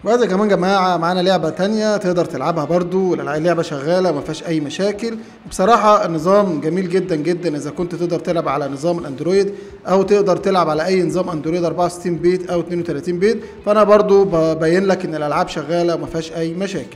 وهذا كمان جماعة معانا لعبة تانية تقدر تلعبها برضو اللعبة شغالة ما فيهاش أي مشاكل بصراحة النظام جميل جدا جدا إذا كنت تقدر تلعب على نظام الأندرويد أو تقدر تلعب على أي نظام أندرويد 64 بيت أو 32 بيت فأنا برضو ببين لك إن الألعاب شغالة وما فيهاش أي مشاكل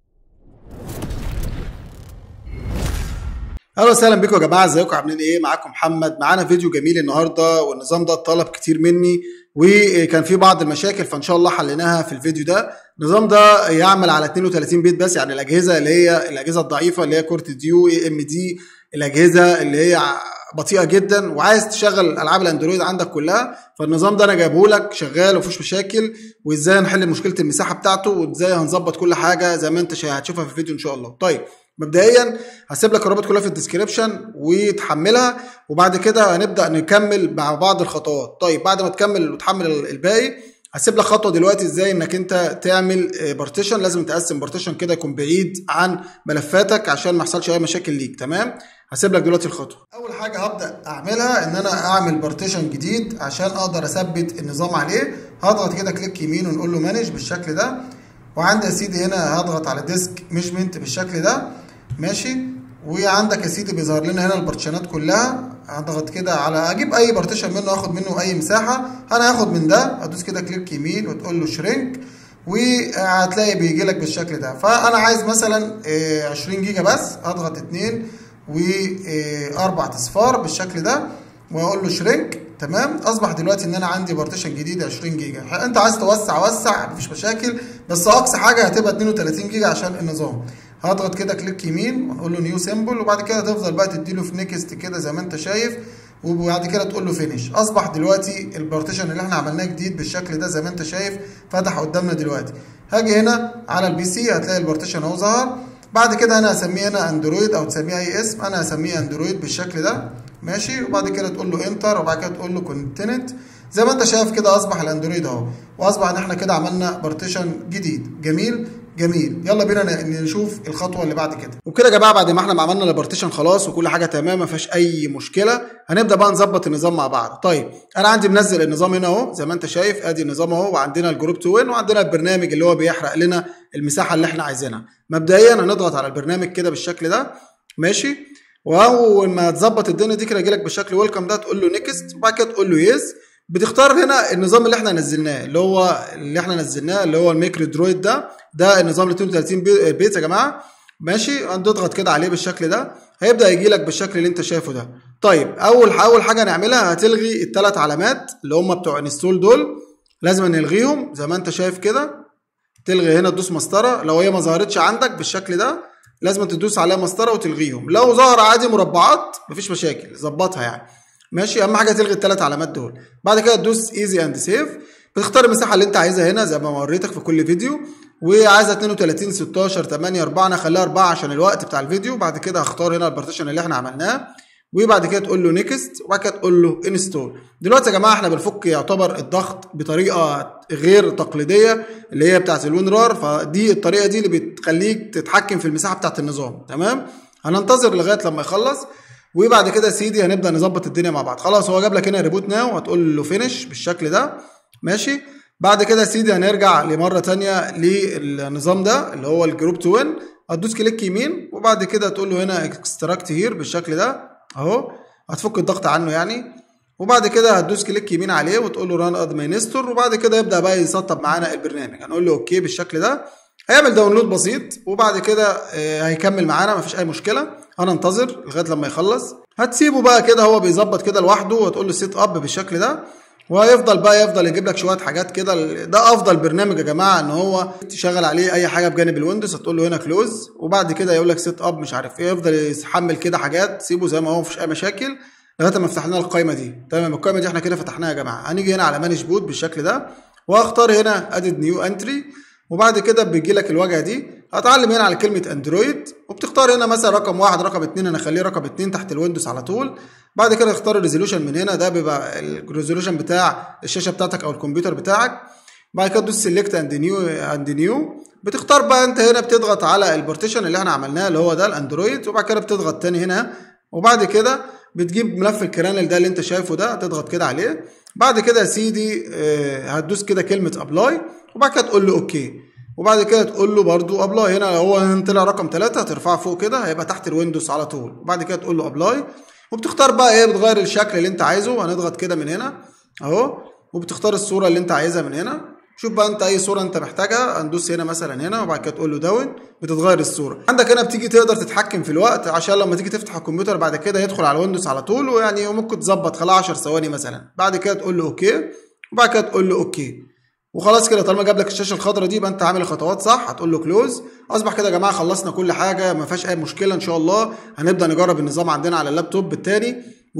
اهلا وسهلا بكم يا جماعه ازيكم عاملين ايه معاكم محمد معانا فيديو جميل النهارده والنظام ده طلب كتير مني وكان في بعض المشاكل فان شاء الله حليناها في الفيديو ده النظام ده يعمل على 32 بت بس يعني الاجهزه اللي هي الاجهزه الضعيفه اللي هي كورت ديو اي ام دي الاجهزه اللي هي بطيئه جدا وعايز تشغل العاب الاندرويد عندك كلها فالنظام ده انا جايبه لك شغال ومفيش مشاكل وازاي هنحل مشكله المساحه بتاعته وازاي هنظبط كل حاجه زي ما انت هتشوفها في الفيديو ان شاء الله طيب مبدئيا هسيب لك الرابط كلها في الديسكربشن وتحملها وبعد كده هنبدا نكمل مع بعض الخطوات طيب بعد ما تكمل وتحمل الباقي هسيب لك خطوه دلوقتي ازاي انك انت تعمل بارتيشن لازم تقسم بارتيشن كده يكون بعيد عن ملفاتك عشان ما يحصلش اي مشاكل ليك تمام هسيب لك دلوقتي الخطوه اول حاجه هبدا اعملها ان انا اعمل بارتيشن جديد عشان اقدر اثبت النظام عليه هضغط كده كليك يمين ونقول له مانج بالشكل ده وعندي يا سيدي هنا هضغط على ديسك ميجمنت بالشكل ده ماشي وعندك يا سيدي بيظهر لنا هنا البارتيشنات كلها هضغط كده على اجيب اي بارتيشن منه اخد منه اي مساحه انا هاخد من ده ادوس كده كليك يمين وتقول له شرينك وهتلاقي بيجي لك بالشكل ده فانا عايز مثلا 20 جيجا بس اضغط 2 واربع اصفار بالشكل ده واقول له شرينك تمام اصبح دلوقتي ان انا عندي بارتيشن جديد 20 جيجا انت عايز توسع وسع مفيش مشاكل بس اقصى حاجه هتبقى 32 جيجا عشان النظام هضغط كده كليك يمين ونقول له نيو سيمبل وبعد كده تفضل بقى تديله في نيكست كده زي ما انت شايف وبعد كده تقول له فينيش اصبح دلوقتي البارتيشن اللي احنا عملناه جديد بالشكل ده زي ما انت شايف فتح قدامنا دلوقتي هاجي هنا على البي سي هتلاقي البارتيشن اهو ظهر بعد كده انا هسميه هنا اندرويد او تسميه اي اسم انا هسميه اندرويد بالشكل ده ماشي وبعد كده تقول له انتر وبعد كده تقول له كونتيننت زي ما انت شايف كده اصبح الاندرويد اهو واصبح ان احنا كده عملنا بارتيشن جديد جميل جميل يلا بينا نشوف الخطوه اللي بعد كده وبكده يا جماعه بعد ما احنا عملنا البارتيشن خلاص وكل حاجه تمام ما فيهاش اي مشكله هنبدا بقى نظبط النظام مع بعض طيب انا عندي منزل النظام هنا اهو زي ما انت شايف ادي النظام اهو وعندنا الجروب تو وين وعندنا البرنامج اللي هو بيحرق لنا المساحه اللي احنا عايزينها مبدئيا هنضغط على البرنامج كده بالشكل ده ماشي واول ما تظبط الدنيا دي كده يجيلك بالشكل ويلكم ده تقول له نيكست وبعد كده تقول له يس بتختار هنا النظام اللي احنا نزلناه اللي هو اللي احنا نزلناه اللي هو الميكرو درويد ده ده النظام ال 32 بيت يا جماعه ماشي هتضغط كده عليه بالشكل ده هيبدا يجي لك بالشكل اللي انت شايفه ده طيب اول اول حاجه نعملها هتلغي الثلاث علامات اللي هم بتوع انستول دول لازم نلغيهم زي ما انت شايف كده تلغي هنا تدوس مسطره لو هي ما ظهرتش عندك بالشكل ده لازم تدوس عليها مسطره وتلغيهم لو ظهر عادي مربعات مفيش مشاكل ظبطها يعني ماشي اهم حاجه تلغي الثلاث علامات دول بعد كده تدوس ايزي اند سيف بتختار المساحه اللي انت عايزها هنا زي ما وريتك في كل فيديو وعايزها 32 16 8 4 انا هخليها 4 عشان الوقت بتاع الفيديو بعد كده هختار هنا البارتيشن اللي احنا عملناه وبعد كده تقول له نيكست وبعد كده تقول له انستول دلوقتي يا جماعه احنا بنفك يعتبر الضغط بطريقه غير تقليديه اللي هي بتاعت الوينرار فدي الطريقه دي اللي بتخليك تتحكم في المساحه بتاعت النظام تمام هننتظر لغايه لما يخلص وبعد كده يا سيدي هنبدا نظبط الدنيا مع بعض خلاص هو جاب لك هنا ريبوت ناو هتقول له فينش بالشكل ده ماشي بعد كده يا سيدي هنرجع لمره تانية للنظام ده اللي هو الجروب تو وين هتدوس كليك يمين وبعد كده تقول له هنا اكستراكت هير بالشكل ده اهو هتفك الضغط عنه يعني وبعد كده هتدوس كليك يمين عليه وتقول له ران ادمنستور وبعد كده يبدا بقى يسطب معانا البرنامج هنقول له اوكي بالشكل ده هيعمل داونلود بسيط وبعد كده هيكمل معانا مفيش اي مشكله هننتظر لغايه لما يخلص هتسيبه بقى كده هو بيظبط كده لوحده وتقول له سيت اب بالشكل ده وهيفضل بقى يفضل يجيب لك شويه حاجات كده ده افضل برنامج يا جماعه ان هو تشغل عليه اي حاجه بجانب الويندوز هتقول له هنا كلوز وبعد كده يقول لك سيت اب مش عارف ايه يفضل يحمل كده حاجات سيبه زي ما هو مفيش اي مشاكل لغايه ما فتحنا القائمه دي تمام القائمه دي احنا كده فتحناها يا جماعه هنيجي هنا على مانج بوت بالشكل ده وهختار هنا ادد نيو انتري وبعد كده بيجي لك الواجهه دي هتعلم هنا على كلمه اندرويد وبتختار هنا مثلا رقم واحد رقم اتنين انا اخليه رقم اتنين تحت الويندوز على طول بعد كده اختار الريزولوشن من هنا ده بيبقى الريزولوشن بتاع الشاشه بتاعتك او الكمبيوتر بتاعك بعد كده تدوس سيلكت اند نيو اند نيو بتختار بقى انت هنا بتضغط على البارتيشن اللي انا عملناه اللي هو ده الاندرويد وبعد كده بتضغط تاني هنا وبعد كده بتجيب ملف الكرانل ده اللي انت شايفه ده تضغط كده عليه بعد كده يا سيدي آه، هتدوس كده كلمه ابلاي وبعد كده تقول له اوكي وبعد كده تقول له برضو ابلاي هنا لو هو طلع رقم ثلاثة هترفعه فوق كده هيبقى تحت الويندوز على طول وبعد كده تقول له ابلاي وبتختار بقى ايه بتغير الشكل اللي انت عايزه هنضغط كده من هنا اهو وبتختار الصورة اللي انت عايزها من هنا شوف بقى انت اي صوره انت محتاجها هندوس هنا مثلا هنا وبعد كده تقول له داون بتتغير الصوره عندك هنا بتيجي تقدر تتحكم في الوقت عشان لما تيجي تفتح الكمبيوتر بعد كده يدخل على الويندوز على طول ويعني ممكن تظبط خلال 10 ثواني مثلا بعد كده تقول له اوكي وبعد كده تقول له اوكي وخلاص كده طالما جاب لك الشاشه الخضراء دي يبقى انت عامل الخطوات صح هتقول له كلوز اصبح كده يا جماعه خلصنا كل حاجه ما فيهاش اي مشكله ان شاء الله هنبدا نجرب النظام عندنا على اللابتوب التاني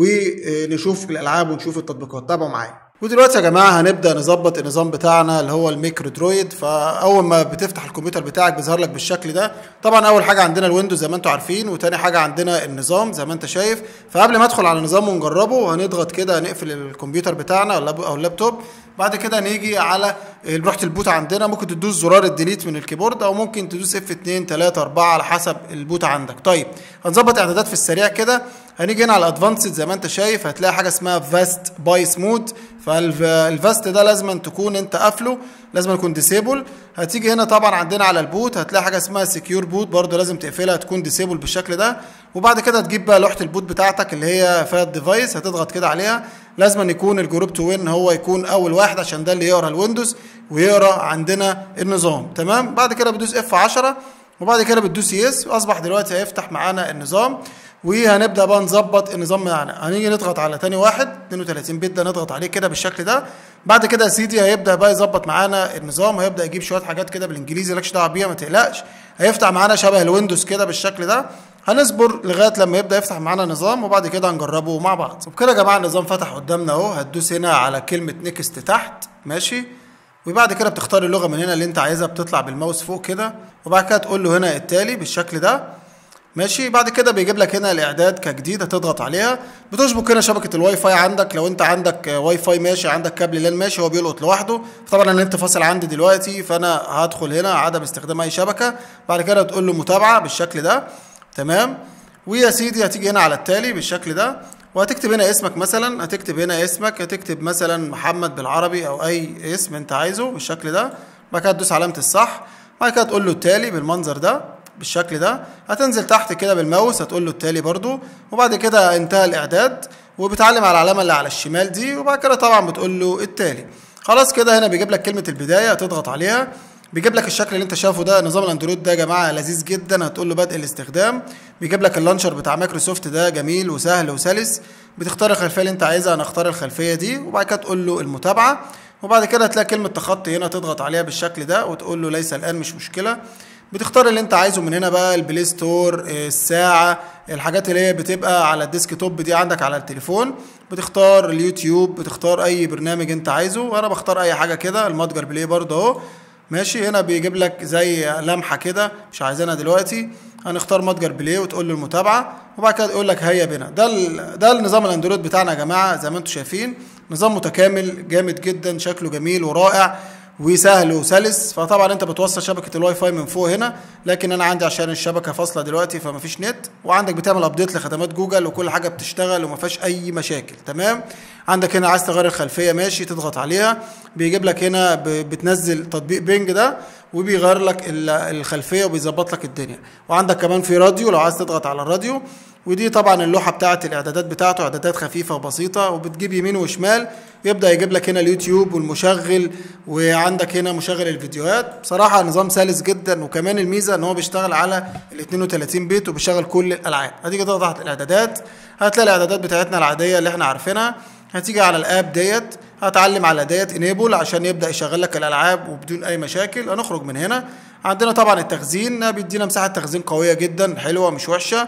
ونشوف الالعاب ونشوف التطبيقات تابعوا معايا ودلوقتي يا جماعه هنبدا نظبط النظام بتاعنا اللي هو الميكرو درويد فاول ما بتفتح الكمبيوتر بتاعك بيظهر لك بالشكل ده طبعا اول حاجه عندنا الويندوز زي ما انتم عارفين وتاني حاجه عندنا النظام زي ما انت شايف فقبل ما ادخل على النظام ونجربه هنضغط كده نقفل الكمبيوتر بتاعنا او اللابتوب بعد كده نيجي على لوحه البوت عندنا ممكن تدوس زرار الديليت من الكيبورد او ممكن تدوس اف 2 3 4 على حسب البوت عندك طيب هنظبط اعدادات في السريع كده هنيجي هنا على الادفانسد زي ما انت شايف هتلاقي حاجه اسمها فاست باي سموث فالفاست ده لازم تكون انت قافله لازم يكون ديسيبل هتيجي هنا طبعا عندنا على البوت هتلاقي حاجه اسمها سكيور بوت برضو لازم تقفلها تكون ديسيبل بالشكل ده وبعد كده تجيب بقى لوحه البوت بتاعتك اللي هي فيها الديفايس هتضغط كده عليها لازم يكون الجروب تو وين هو يكون اول واحد عشان ده اللي يقرا الويندوز ويقرا عندنا النظام تمام بعد كده بتدوس اف 10 وبعد كده بتدوس يس اصبح دلوقتي هيفتح معانا النظام وهنبدا بقى نظبط النظام معانا هنيجي نضغط على تاني واحد 32 بت ده نضغط عليه كده بالشكل ده بعد كده يا سيدي هيبدا بقى يظبط معانا النظام هيبدا يجيب شويه حاجات كده بالانجليزي مالكش دعوه بيها ما تقلقش هيفتح معانا شبه الويندوز كده بالشكل ده هنصبر لغايه لما يبدا يفتح معانا نظام وبعد كده هنجربه مع بعض وبكده يا جماعه النظام فتح قدامنا اهو هتدوس هنا على كلمه نيكست تحت ماشي وبعد كده بتختار اللغه من هنا اللي انت عايزها بتطلع بالماوس فوق كده وبعد كده تقول له هنا التالي بالشكل ده ماشي بعد كده بيجيب لك هنا الاعداد كجديد هتضغط عليها بتشبك هنا شبكه الواي فاي عندك لو انت عندك واي فاي ماشي عندك كابل لان ماشي هو بيلقط لوحده طبعا النت فاصل عندي دلوقتي فانا هدخل هنا عدم استخدام اي شبكه بعد كده تقول له متابعه بالشكل ده تمام ويا سيدي هتيجي هنا على التالي بالشكل ده وهتكتب هنا اسمك مثلا هتكتب هنا اسمك هتكتب مثلا محمد بالعربي او اي اسم انت عايزه بالشكل ده بعد كده تدوس علامه الصح بعد كده تقول له التالي بالمنظر ده بالشكل ده هتنزل تحت كده بالماوس هتقول له التالي برضو وبعد كده انتهى الاعداد وبتعلم على العلامه اللي على الشمال دي وبعد كده طبعا بتقول له التالي خلاص كده هنا بيجيب لك كلمه البدايه هتضغط عليها بيجيب لك الشكل اللي انت شايفه ده نظام الاندرويد ده يا جماعه لذيذ جدا هتقول له بدء الاستخدام بيجيب لك اللانشر بتاع مايكروسوفت ده جميل وسهل وسلس بتختار الخلفيه اللي انت عايزها انا اختار الخلفيه دي وبعد كده تقول له المتابعه وبعد كده هتلاقي كلمه تخطي هنا تضغط عليها بالشكل ده وتقول له ليس الان مش مشكله بتختار اللي انت عايزه من هنا بقى البلاي ستور الساعه الحاجات اللي هي بتبقى على الديسك توب دي عندك على التليفون بتختار اليوتيوب بتختار اي برنامج انت عايزه وانا بختار اي حاجه كده المتجر بلاي برضه اهو ماشي هنا بيجيب لك زي لمحه كده مش عايزينها دلوقتي هنختار متجر بلاي وتقول له المتابعه وبعد كده يقول لك هيا بنا ده ده النظام الاندرويد بتاعنا يا جماعه زي ما انتم شايفين نظام متكامل جامد جدا شكله جميل ورائع وسهل وسلس فطبعا انت بتوصل شبكه الواي فاي من فوق هنا لكن انا عندي عشان الشبكه فاصله دلوقتي فمفيش نت وعندك بتعمل ابديت لخدمات جوجل وكل حاجه بتشتغل وما فيهاش اي مشاكل تمام عندك هنا عايز تغير الخلفيه ماشي تضغط عليها بيجيب لك هنا بتنزل تطبيق بينج ده وبيغير لك الخلفيه وبيظبط لك الدنيا وعندك كمان في راديو لو عايز تضغط على الراديو ودي طبعا اللوحه بتاعه الاعدادات بتاعته اعدادات خفيفه وبسيطه وبتجيب يمين وشمال يبدا يجيب لك هنا اليوتيوب والمشغل وعندك هنا مشغل الفيديوهات بصراحه نظام سلس جدا وكمان الميزه ان هو بيشتغل على ال 32 بت وبيشغل كل الالعاب هتيجي تضغط على الاعدادات هتلاقي الاعدادات بتاعتنا العاديه اللي احنا عارفينها هتيجي على الاب ديت هتعلم على ديت انيبل عشان يبدا يشغل لك الالعاب وبدون اي مشاكل هنخرج من هنا عندنا طبعا التخزين بيدينا مساحه تخزين قويه جدا حلوه مش وحشه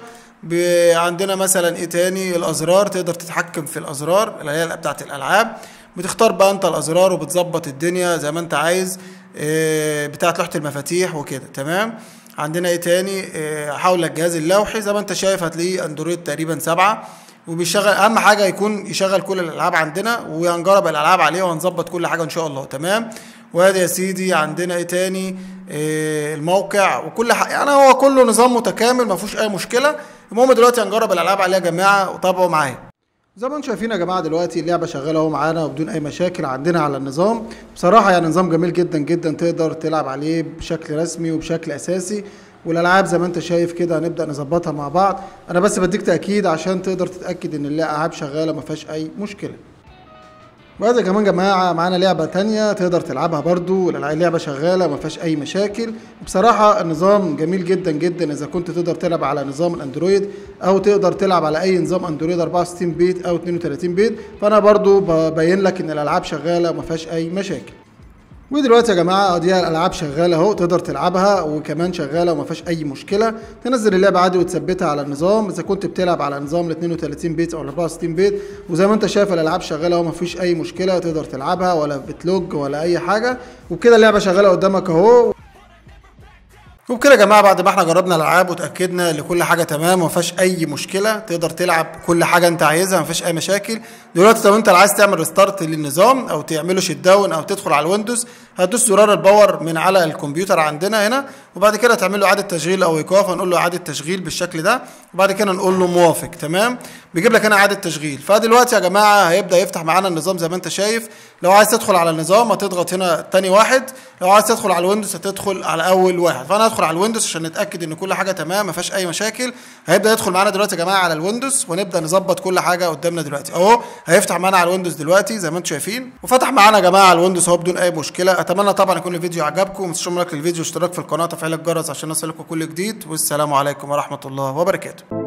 عندنا مثلا ايه تاني الازرار تقدر تتحكم في الازرار اللي هي بتاعت الالعاب بتختار بقى انت الازرار وبتظبط الدنيا زي ما انت عايز اه بتاعت لوحه المفاتيح وكده تمام عندنا ايه تاني اه حول الجهاز اللوحي زي ما انت شايف هتلاقيه اندرويد تقريبا سبعة وبيشغل اهم حاجه يكون يشغل كل الالعاب عندنا وهنجرب الالعاب عليه وهنظبط كل حاجه ان شاء الله تمام وادي يا سيدي عندنا ايه تاني إيه الموقع وكل حاجه يعني هو كله نظام متكامل ما فيهوش اي مشكله المهم دلوقتي هنجرب الالعاب عليه يا جماعه وتابعوا معايا زي ما انتم شايفين يا جماعه دلوقتي اللعبه شغاله اهو معانا وبدون اي مشاكل عندنا على النظام بصراحه يعني نظام جميل جدا جدا تقدر تلعب عليه بشكل رسمي وبشكل اساسي والالعاب زي ما انت شايف كده هنبدا نظبطها مع بعض انا بس بديك تاكيد عشان تقدر تتاكد ان الالعاب شغاله ما فيهاش اي مشكله وهذا كمان جماعة معانا لعبة تانية تقدر تلعبها برضو اللعبة شغالة ما فيهاش أي مشاكل بصراحة النظام جميل جدا جدا إذا كنت تقدر تلعب على نظام الأندرويد أو تقدر تلعب على أي نظام أندرويد 64 بيت أو 32 بيت فأنا برضو ببين لك إن الألعاب شغالة ما فيهاش أي مشاكل ودلوقتي يا جماعه دي الالعاب شغاله اهو تقدر تلعبها وكمان شغاله وما فيهاش اي مشكله تنزل اللعبه عادي وتثبتها على النظام اذا كنت بتلعب على نظام ال 32 بيت او ال 64 بيت وزي ما انت شايف الالعاب شغاله اهو ما فيش اي مشكله تقدر تلعبها ولا بتلوج ولا اي حاجه وبكده اللعبه شغاله قدامك اهو وبكده يا جماعه بعد ما احنا جربنا الالعاب وتاكدنا ان كل حاجه تمام وما فيهاش اي مشكله تقدر تلعب كل حاجه انت عايزها ما فيش اي مشاكل دلوقتي لو انت عايز تعمل ريستارت للنظام او تعمله شيت داون او تدخل على الويندوز هتدوس زرار الباور من على الكمبيوتر عندنا هنا وبعد كده تعمل له اعاده تشغيل او ايقاف هنقول له اعاده تشغيل بالشكل ده وبعد كده نقول له موافق تمام بيجيب لك هنا اعاده تشغيل فدلوقتي يا جماعه هيبدا يفتح معانا النظام زي ما انت شايف لو عايز تدخل على النظام هتضغط هنا تاني واحد لو عايز تدخل على الويندوز هتدخل على اول واحد فانا هدخل على الويندوز عشان نتاكد ان كل حاجه تمام ما فيهاش اي مشاكل هيبدا يدخل معانا دلوقتي يا جماعه على الويندوز ونبدا نظبط كل حاجه قدامنا دلوقتي اهو هيفتح معانا على الويندوز دلوقتي زي ما انتم شايفين وفتح معانا يا جماعه على الويندوز اهو بدون اي مشكله اتمنى طبعا يكون الفيديو عجبكم ما تنسوش لايك للفيديو واشتراك في القناه وتفعيل الجرس عشان يوصلكم كل جديد والسلام عليكم ورحمه الله وبركاته